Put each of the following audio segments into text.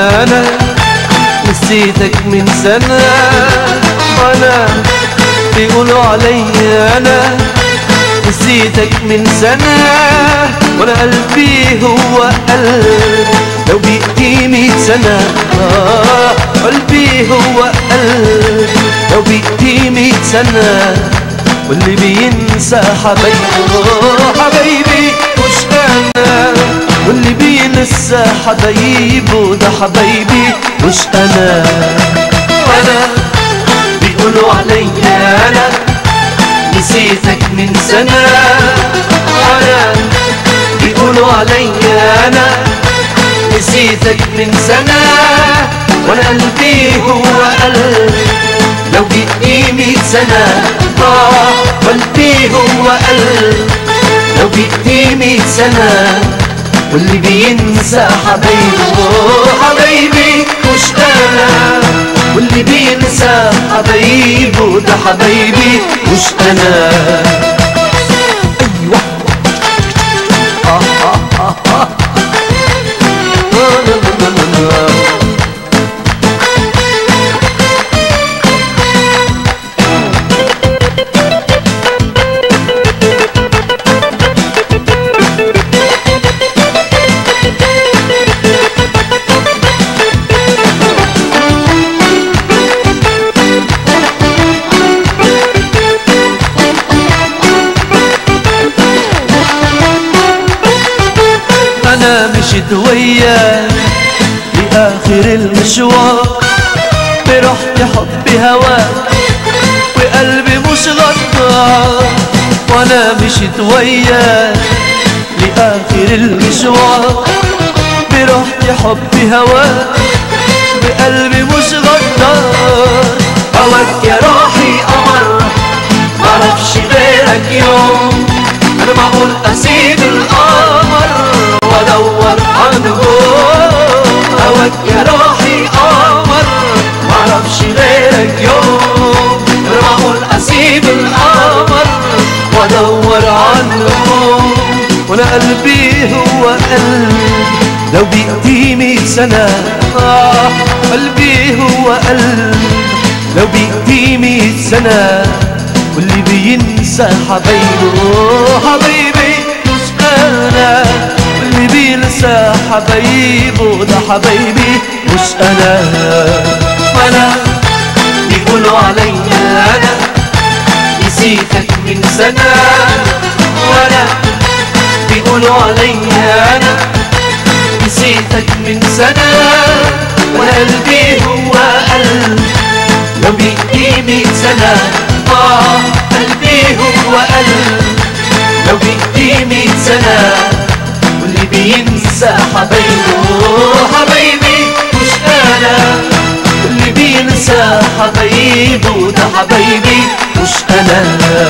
أنا نسيتك من سنة وأنا بيقولوا علي أنا نسيتك من سنة وأنا قلبي هو قلب لو بيأتي مية سنة آه قلبي هو قلب لو بيأتي مية سنة واللي بينسى حبايبه حبايبي مش أنا واللي بينسى حبايبه ده حبايبي مش أنا أنا بيقولوا عليا أنا نسيتك من سنة أنا بيقولوا عليا أنا نسيتك من سنة وأنا قلبي هو قلب لو بقي مية سنة آه قلبي هو قلب لو بقي مية سنة واللي بينسى حبايبه حبايبي مش أنا واللي بينسى حبايبه ده حبايبي مش أنا أيوة آه آه آه آه آه لا لا لا لا لا. انا مشيت وياك لاخر المشوار برحت حبي هواك وقلبي مش غدار وانا مشيت وياك لاخر المشوار برحت حبي هواك وقلبي مش غدار هواك يا روحي قمر معرفش غيرك يوم انا معقول اسيب القمر وادور عنه هواك يا روحي قمر معرفش غيرك يوم انا معقول اسيب القمر وادور عنه وانا قلبي هو قلب لو بيأتي مية سنة آه قلبي هو قلب لو بيأتي مية سنة واللي بينسى حبايبه حبايبي مش انا واللي بينسى حبايبه ده حبايبي مش انا انا بيقولوا عليا انا نسيتك من سنة وانا بيقولوا عليا انا نسيتك من سنة وقلبي هو قلب لو بيدي مية سنة آه قلبي هو قلب لو بيدي مية سنة واللي بينسى حبايبه حبايبي مش أنا واللي بينسى حبايبه ده حبايبي مش أنا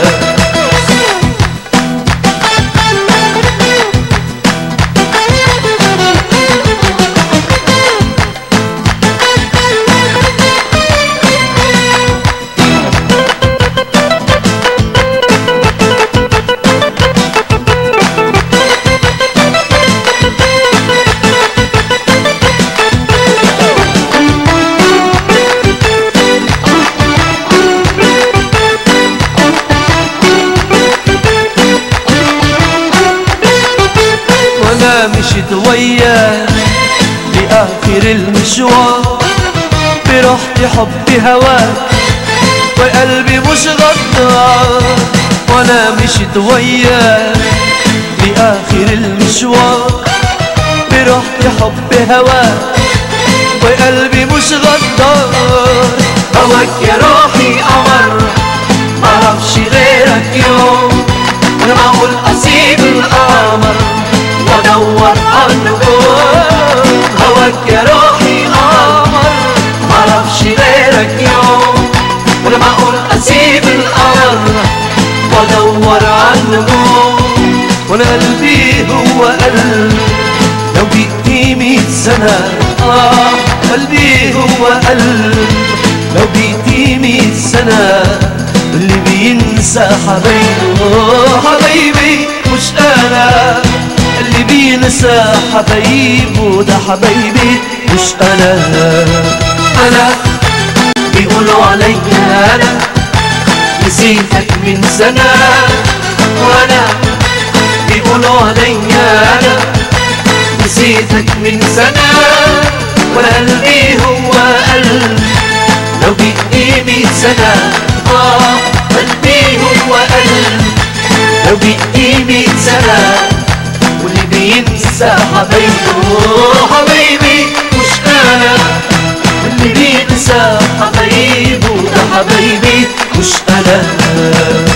وانا مشيت وياك لاخر المشوار برحت حبي هواك وقلبي مش غدار وانا مشيت وياك لاخر المشوار برحت حبي هواك وقلبي مش غدار هواك يا روحي قمر معرفش غيرك يوم انا معقول اسيب القمر وادور عنه هواك يا روحي قمر معرفش غيرك يوم وانا معقول اسيب القمر وادور عنه وانا قلبي هو قلب لو بيأتي مية سنة آه قلبي هو قلب لو بيأتي مية سنة اللي بينسى حبايبه حبايبي مش أنا اللي بينسى حبايبه ده حبايبي مش انا انا بيقولوا عليا انا نسيتك من سنة وانا بيقولوا عليا انا نسيتك من سنة وقلبي هو قلب لو بإيدي مية سنة آه قلبي هو قلب لو بإيدي مية سنة واللي بينسى حبايبه حبايبي مش أنا واللي بينسى حبايبه ده حبايبي مش أنا